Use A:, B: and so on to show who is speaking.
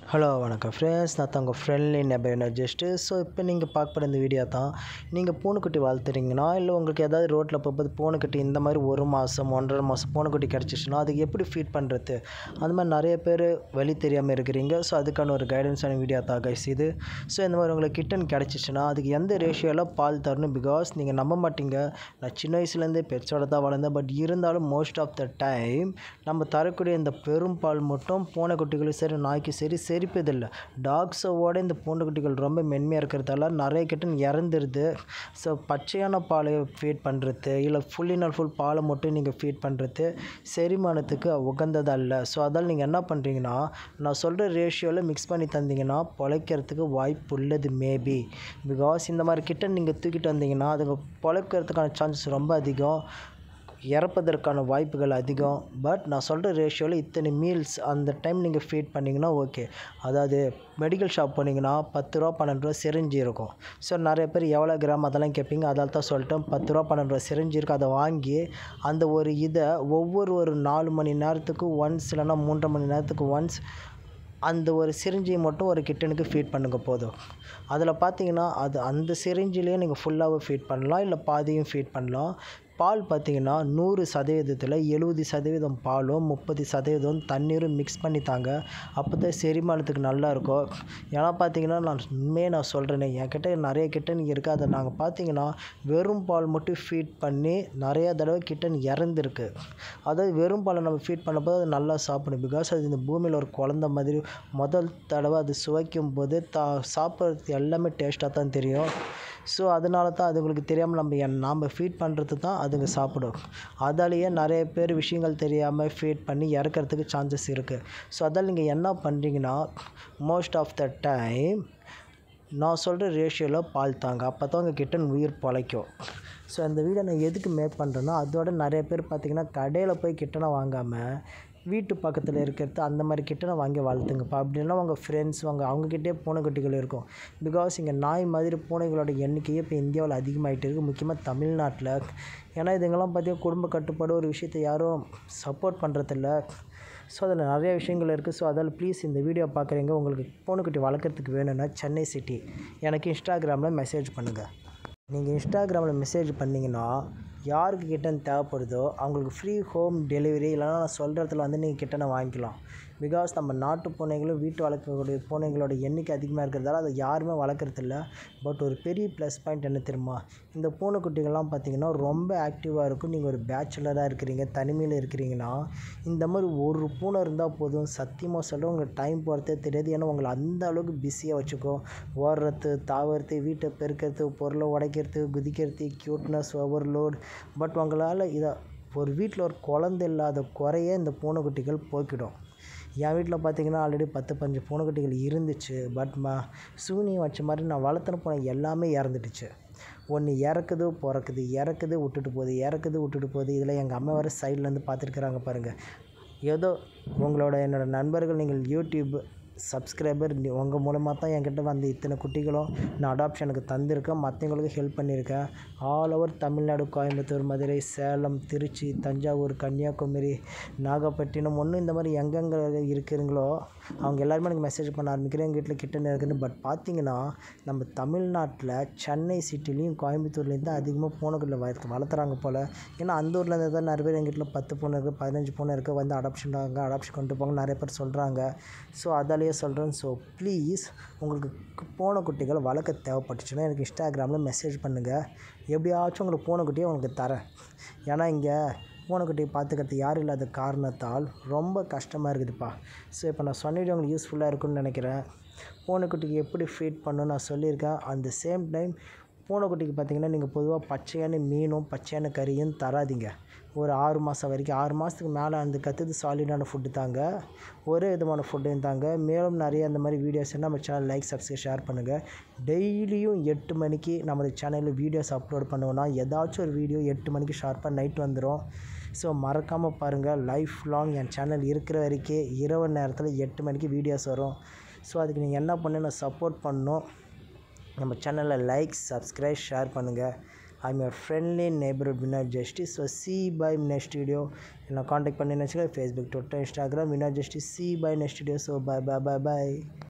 A: hello வணக்கம் friends நான் தான் உங்கள் ஃப்ரெண்ட்லி நெபர் எனர்ஜிஸ்ட்டு ஸோ இப்போ நீங்கள் பார்க்க போகிற இந்த வீடியோ தான் நீங்கள் பூனைக்குட்டி வளர்த்துறீங்கன்னா இல்லை உங்களுக்கு ஏதாவது ரோட்டில் போகும்போது பூனைக்குட்டி இந்த மாதிரி ஒரு மாதம் ஒன்றரை மாதம் பூனைக்குட்டி கிடச்சிச்சுன்னா அதுக்கு எப்படி ஃபீட் பண்ணுறது அந்த மாதிரி நிறைய பேர் வழி தெரியாமல் இருக்கிறீங்க ஸோ அதுக்கான ஒரு கைடன்ஸான வீடியோ தான் கைஸ் இது ஸோ இந்த மாதிரி உங்களுக்கு கிட்டன் கிடச்சிச்சுன்னா அதுக்கு எந்த ரேஷியோவில் பால் தரணும் பிகாஸ் நீங்கள் நம்ப மாட்டீங்க நான் சின்ன வயசுலேருந்தே பெட்ஸோட தான் வளர்ந்தேன் பட் இருந்தாலும் மோஸ்ட் ஆஃப் த டைம் நம்ம தரக்கூடிய இந்த பெரும் பால் மட்டும் பூனைக்குட்டிகளும் சரி நாய்க்கு சரி செரிப்பதில்லை டாக்ஸோட இந்த பூனைக்குட்டிகள் ரொம்ப மென்மையாக இருக்கிறதால நிறைய கிட்டன் இறந்துருது ஸோ பச்சையான பாலை ஃபீட் பண்ணுறது இல்லை ஃபுல் இன் ஃபுல் பாலை மட்டும் நீங்கள் ஃபீட் பண்ணுறது செரிமானத்துக்கு உகந்ததல்ல ஸோ அதால் நீங்கள் என்ன பண்ணுறீங்கன்னா நான் சொல்கிற ரேஷியோவில் மிக்ஸ் பண்ணி தந்தீங்கன்னா பொழைக்கிறதுக்கு வாய்ப்பு உள்ளது மேபி பிகாஸ் இந்த மாதிரி கிட்டன் நீங்கள் தூக்கிட்டு வந்தீங்கன்னா அதுங்க பொழைக்கிறதுக்கான சான்சஸ் ரொம்ப அதிகம் இறப்பதற்கான வாய்ப்புகள் அதிகம் பட் நான் சொல்கிற ரேஷியோவில் இத்தனை மீல்ஸ் அந்த டைம் நீங்கள் ஃபீட் பண்ணிங்கன்னா ஓகே அதாவது மெடிக்கல் ஷாப் போனீங்கன்னா பத்து ரூபா பன்னெண்டு ரூபா சிரிஞ்சு இருக்கும் ஸோ நிறைய பேர் எவ்வளோ கிராம் அதெல்லாம் கேட்பீங்க அதால் தான் சொல்லிட்டேன் பத்து ரூபா பன்னெண்டு ரூபா சிரிஞ்சு இருக்கும் அதை வாங்கி அந்த ஒரு இதை ஒவ்வொரு ஒரு நாலு மணி நேரத்துக்கு ஒன்ஸ் இல்லைன்னா மூன்றரை மணி நேரத்துக்கு ஒன்ஸ் அந்த ஒரு சிரிஞ்சியை மட்டும் ஒரு கிட்டனுக்கு ஃபீட் பண்ணுங்க போதும் அதில் பார்த்தீங்கன்னா அது அந்த சிரிஞ்சிலேயே நீங்கள் ஃபுல்லாகவே ஃபீட் பண்ணலாம் இல்லை பாதியும் ஃபீட் பண்ணலாம் பால் பார்த்தீங்கன்னா நூறு சதவீதத்தில் எழுபது சதவீதம் பாலும் முப்பது சதவீதம் தண்ணீரும் மிக்ஸ் பண்ணி தாங்க அப்போ தான் செரிமானத்துக்கு நல்லா இருக்கும் ஏன்னா பார்த்தீங்கன்னா நான் உண்மையே நான் சொல்கிறேனே என்கிட்ட நிறைய கிட்டன் இருக்குது அதை நாங்கள் பார்த்தீங்கன்னா வெறும் பால் மட்டும் ஃபீட் பண்ணி நிறைய தடவை கிட்டன் இறந்துருக்கு அதாவது வெறும் பாலை நம்ம ஃபீட் பண்ணும்போது அது நல்லா சாப்பிடும் பிகாஸ் அது இந்த பூமியில் ஒரு குழந்த மாதிரி முதல் தடவை அது சுவைக்கும் போது தா சாப்பிட்றது எல்லாமே டேஸ்ட்டாக தான் தெரியும் ஸோ அதனால தான் அதுங்களுக்கு தெரியாமல் நம்ம என் நாம் ஃபீட் பண்ணுறது தான் அதுங்க சாப்பிடும் அதாலேயே நிறைய பேர் விஷயங்கள் தெரியாமல் ஃபீட் பண்ணி இறக்கிறதுக்கு சான்சஸ் இருக்குது ஸோ அதால் நீங்கள் என்ன பண்ணுறீங்கன்னா மோஸ்ட் ஆஃப் த டைம் நான் சொல்கிற ரேஷியோவில் பால் தாங்க அப்போ தான் உங்கள் கிட்டன் உயிர் பொழைக்கும் ஸோ இந்த வீடியோ நான் எதுக்கு மேக் பண்ணுறேன்னா அதோட நிறைய பேர் பார்த்திங்கன்னா கடையில் போய் கிட்டனை வாங்காமல் வீட்டு பக்கத்தில் இருக்கிறது அந்த மாதிரி கிட்டனை வாங்கி வளர்த்துங்கப்பா அப்படின்னா உங்கள் ஃப்ரெண்ட்ஸ் வாங்க அவங்கக்கிட்டே பூனைக்குட்டிகள் இருக்கும் பிகாஸ் இங்கே நாய் மாதிரி பூனைகளோட எண்ணிக்கையே இப்போ இந்தியாவில் அதிகமாகிட்டு இருக்குது முக்கியமாக தமிழ்நாட்டில் ஏன்னா இதுங்கெல்லாம் பார்த்திங்கன்னா குடும்ப கட்டுப்பாடு ஒரு விஷயத்தை யாரும் சப்போர்ட் பண்ணுறதில்ல ஸோ அதில் நிறைய விஷயங்கள் இருக்குது ஸோ அதில் ப்ளீஸ் இந்த வீடியோ பார்க்குறீங்க உங்களுக்கு பூனைக்குட்டி வளர்க்குறதுக்கு வேணும்னா சென்னை சிட்டி எனக்கு இன்ஸ்டாகிராமில் மெசேஜ் பண்ணுங்கள் நீங்கள் இன்ஸ்டாகிராமில் மெசேஜ் பண்ணிங்கன்னா யாருக்கு கிட்டன் தேவைப்படுதோ அவங்களுக்கு ஃப்ரீ ஹோம் டெலிவரி இல்லைனா நான் சொல்கிற இடத்துல வந்து நீங்கள் கிட்டனை வாங்கிக்கலாம் பிகாஸ் நம்ம நாட்டு பூனைகளும் வீட்டு வளர்க்கக்கூடிய பூனைகளோட எண்ணிக்கை அதிகமாக இருக்கிறதால அதை யாருமே வளர்க்குறதில்ல பட் ஒரு பெரிய ப்ளஸ் பாயிண்ட் என்ன தெரியுமா இந்த பூனைக்குட்டிகள்லாம் பார்த்திங்கன்னா ரொம்ப ஆக்டிவாக இருக்கும் நீங்கள் ஒரு பேச்சுலராக இருக்கிறீங்க தனிமையில் இருக்கிறீங்கன்னா இந்த மாதிரி ஒரு பூனை இருந்தால் போதும் சத்தியமாக சொல்ல உங்கள் டைம் போகிறதே தெரியாது ஏன்னா உங்களை அந்த அளவுக்கு பிஸியாக வச்சுக்கோ ஓடுறது தாவறது வீட்டை பெருக்கிறது பொருளை உடைக்கிறது குதிக்கிறது க்யூட்னஸ் ஓவர்லோட் பட் உங்களால் இதை ஒரு வீட்டில் ஒரு குழந்தை இல்லாத குறைய இந்த பூனைக்குட்டிகள் போக்கிடும் என் வீட்டில் பார்த்தீங்கன்னா ஆல்ரெடி பத்து பஞ்சு பூனைக்குட்டிகள் இருந்துச்சு பட் ம சூனியம் வச்ச மாதிரி நான் வளர்த்துன பூனை எல்லாமே இறந்துடுச்சு ஒன்று இறக்குது பிறக்குது இறக்குது விட்டுட்டு போகுது இறக்குது விட்டுட்டு போகுது இதில் எங்கள் அம்மா வர சைட்லேருந்து பார்த்துருக்குறாங்க பாருங்கள் ஏதோ உங்களோட என்னோடய நண்பர்கள் நீங்கள் யூடியூப் சப்ஸ்கிரைபர் உங்கள் மூலமாக தான் என்கிட்ட வந்து இத்தனை குட்டிகளும் நான் அடாப்ஷனுக்கு தந்திருக்கேன் மற்றவங்களுக்கு ஹெல்ப் பண்ணியிருக்கேன் ஆல் ஓவர் தமிழ்நாடு கோயம்புத்தூர் மதுரை சேலம் திருச்சி தஞ்சாவூர் கன்னியாகுமரி நாகப்பட்டினம் ஒன்றும் இந்த மாதிரி எங்கெங்கே இருக்கிறீங்களோ அவங்க எல்லாருமே எனக்கு மெசேஜ் பண்ண ஆரம்பிக்கிறேன் எங்கள் வீட்டில் கிட்ட இருக்குன்னு பட் பார்த்தீங்கன்னா நம்ம தமிழ்நாட்டில் சென்னை சிட்டிலையும் கோயம்புத்தூர்லேயும் தான் அதிகமாக பூனைக்குள்ள வளர்த்து வளர்த்துறாங்க போல் ஏன்னா அந்த ஊர்லேருந்து தான் நிறைய பேர் எங்கள் வீட்டில் பத்து பூனை இருக்குது பதினஞ்சு பூனை இருக்குது வந்து அடாப்ஷன் ஆகுங்க அடாப்ஷன் கொண்டு போங்க நிறைய பேர் சொல்கிறாங்க ஸோ அதாலேயே சொல்கிறேன் ஸோ ப்ளீஸ் உங்களுக்கு பூனைக்குட்டிகள் வளர்க்க தேவைப்பட்டுச்சுன்னா எனக்கு இன்ஸ்டாகிராமில் மெசேஜ் பண்ணுங்கள் எப்படியாச்சும் உங்களுக்கு பூனைக்குட்டியை உங்களுக்கு தரேன் ஏன்னா இங்கே பூனைக்குட்டியை பார்த்துக்கிறது யாரும் இல்லாத காரணத்தால் ரொம்ப கஷ்டமாக இருக்குதுப்பா ஸோ இப்போ நான் சொன்னிட்டு உங்களுக்கு யூஸ்ஃபுல்லாக இருக்குன்னு நினைக்கிறேன் பூனைக்குட்டிக்கு எப்படி ஃபீட் பண்ணணும்னு நான் சொல்லியிருக்கேன் அந்த சேம் டைம் பூனைக்குட்டிக்கு பார்த்திங்கன்னா நீங்கள் பொதுவாக பச்சையான மீனும் பச்சையான கறியும் தராதிங்க ஒரு ஆறு மாதம் வரைக்கும் ஆறு மாதத்துக்கு மேலே அந்த கற்றுது சாலிடான ஃபுட்டு தாங்க ஒரே விதமான ஃபுட்டையும் தாங்க மேலும் நிறைய அந்த மாதிரி வீடியோஸ் நம்ம சேனல் லைக் சப்ஸ்கிரைப் ஷேர் பண்ணுங்கள் டெய்லியும் எட்டு மணிக்கு நமது சேனலில் வீடியோஸ் அப்லோட் பண்ணுவோன்னா ஏதாச்சும் ஒரு வீடியோ எட்டு மணிக்கு ஷார்ப்பாக நைட் வந்துடும் ஸோ மறக்காமல் பாருங்கள் லைஃப் லாங் என் சேனல் இருக்கிற வரைக்கும் இரவு நேரத்தில் எட்டு மணிக்கு வீடியோஸ் வரும் ஸோ அதுக்கு நீங்கள் என்ன பண்ணணும் சப்போர்ட் பண்ணணும் நம்ம சேனலில் லைக் சப்ஸ்கிரைப் ஷேர் பண்ணுங்கள் ஐம் யுவர் ஃப்ரெண்ட்லி நeighborhood winner justice so see bye next video என்ன காண்டாக்ட் பண்ணி வச்சுக்கோங்க Facebook Twitter Instagram winner justice see bye next video so bye bye bye by